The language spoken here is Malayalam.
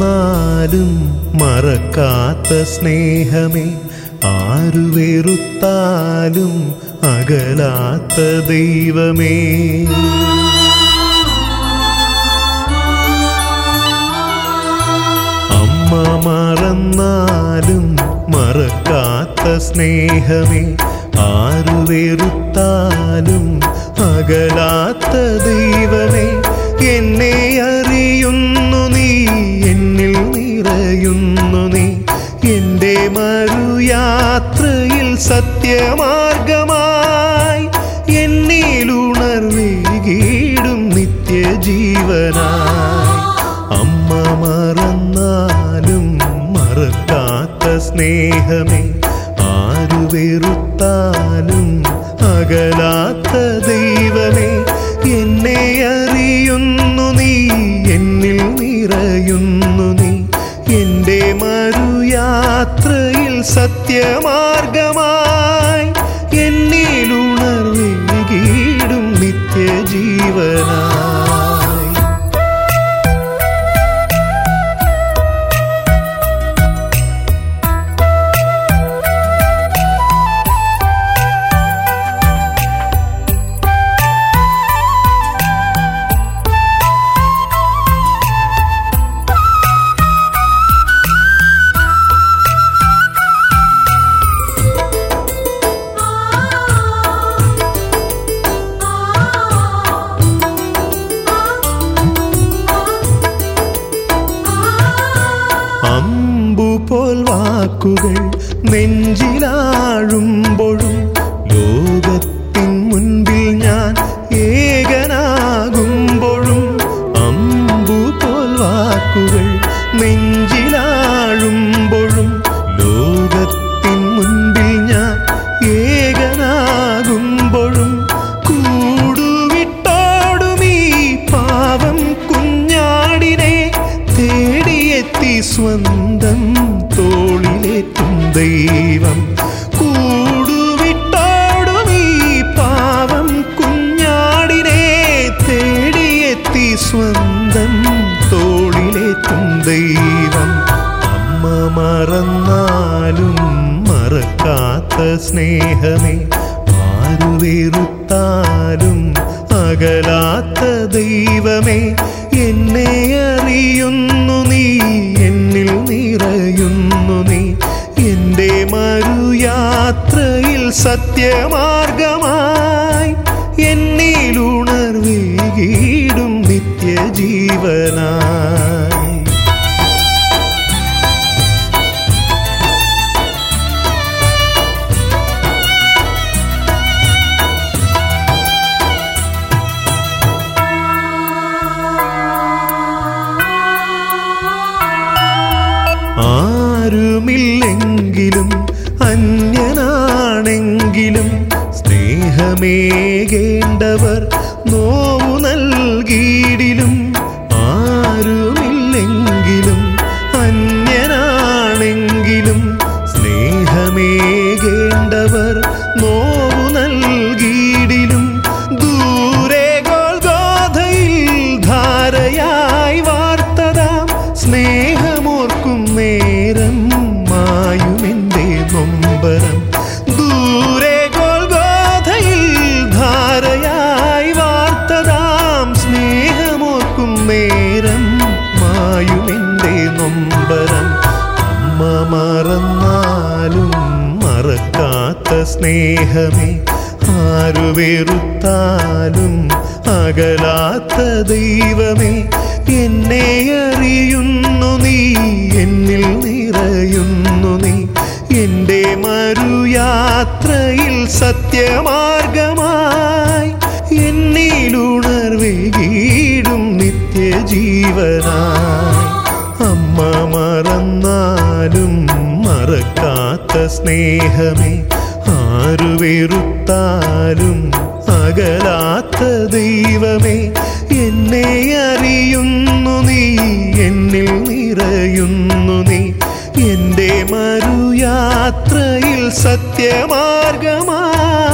മറന്നാലും മറക്കാത്ത സ്നേഹമേ ആരു വെറുത്താലും അകലാത്ത ദൈവമേ അമ്മ മറന്നാലും മറക്കാത്ത സ്നേഹമേ ആരു വെറുത്താലും അകലാത്ത ദൈവമേ എന്നെ അറിയുന്നു നീ എന്നിൽ നിറയുന്നു നീ എൻ്റെ മറുയാത്രയിൽ സത്യമാർഗമായി എന്നിലുണർവേകീടും നിത്യജീവനായി അമ്മ മറന്നാലും മറക്കാത്ത സ്നേഹമേ ആരു വെറുത്താലും അകലാത്ത ദൈവമേ എന്നെ അറിയുന്നു നീ എന്നിൽ നിറയുന്നു നീ എൻ്റെ മറുയാത്രയിൽ സത്യമാർഗമായി എന്നിലുണർവേകീടും നിത്യജീവനായി അമ്പുപോൽ വാക്കുകൾ നെഞ്ചിലാഴുമ്പോഴും ലോകത്തിൻ മുൻപിൽ ഞാൻ ഏകനാകുമ്പോഴും അമ്പുപോൽ വാക്കുകൾ നെഞ്ചിലാഴുമ്പോഴും ലോകത്തിൻ മുൻപിൽ ഞാൻ ഏകനാകുമ്പോഴും കൂടുവിട്ടോടും ഈ പാവം കുഞ്ഞാടിനെ തേടിയെത്തി സ്വന്തം തോളിലേറ്റും ദൈവം കൂടുവിട്ടോടും ഈ പാവം കുഞ്ഞാടിനെ തേടിയെത്തി സ്വന്തം തോളിലേറ്റും ദൈവം അമ്മ മറന്നാലും മറക്കാത്ത സ്നേഹമേ ആരു വെറുത്താലും അകലാത്ത ദൈവമേ എന്നെ അറിയുന്നു നീ എന്നിൽ നിറയുന്നു നീ എൻ്റെ മറുയാത്രയിൽ സത്യമാർഗമായി എന്നിലുണർവേകീടും നിത്യജീവനായി ആരുമില്ലെങ്കിലും അന്യനാണെങ്കിലും സ്നേഹമേകേണ്ടവർ നോവു നൽകിയിടിലും ആരുമില്ലെങ്കിലും അന്യനാണെങ്കിലും സ്നേഹമേകേണ്ടവർ നോവു നൽകിയിടിലും ദൂരെ ഗോൽഗോധയിൽ ധാരയായി വാർത്തതാം സ്നേഹമോർക്കും നേരം മായുമെന്റെ നൊമ്പരം ദൂരെ ഗോൽഗോധയിൽ ധാരയായി വാർത്തതാം സ്നേഹമോർക്കും നേരം മായുമെന്റെ നൊമ്പരം അമ്മ മറന്നാലും മറക്കാത്ത സ്നേഹമേ ആരു വെറുത്താലും അകലാത്ത ദൈവമേ എന്നെ അറിയുന്നു നീ എന്നിൽ നിറയുന്നു നീ എൻ്റെ മറുയാത്രയിൽ സത്യമാർഗമായി എന്നിലുണർവേകീടും നിത്യജീവനായി അമ്മ മറന്നാലും മറക്കാത്ത സ്നേഹമേ ആരു വെറുത്താലും അകലാത്ത ദൈവമേ എന്നെ അറിയുന്നു നീ എന്നിൽ നിറയുന്നു നീ എൻ്റെ മറുയാത്രയിൽ സത്യമാർഗമായി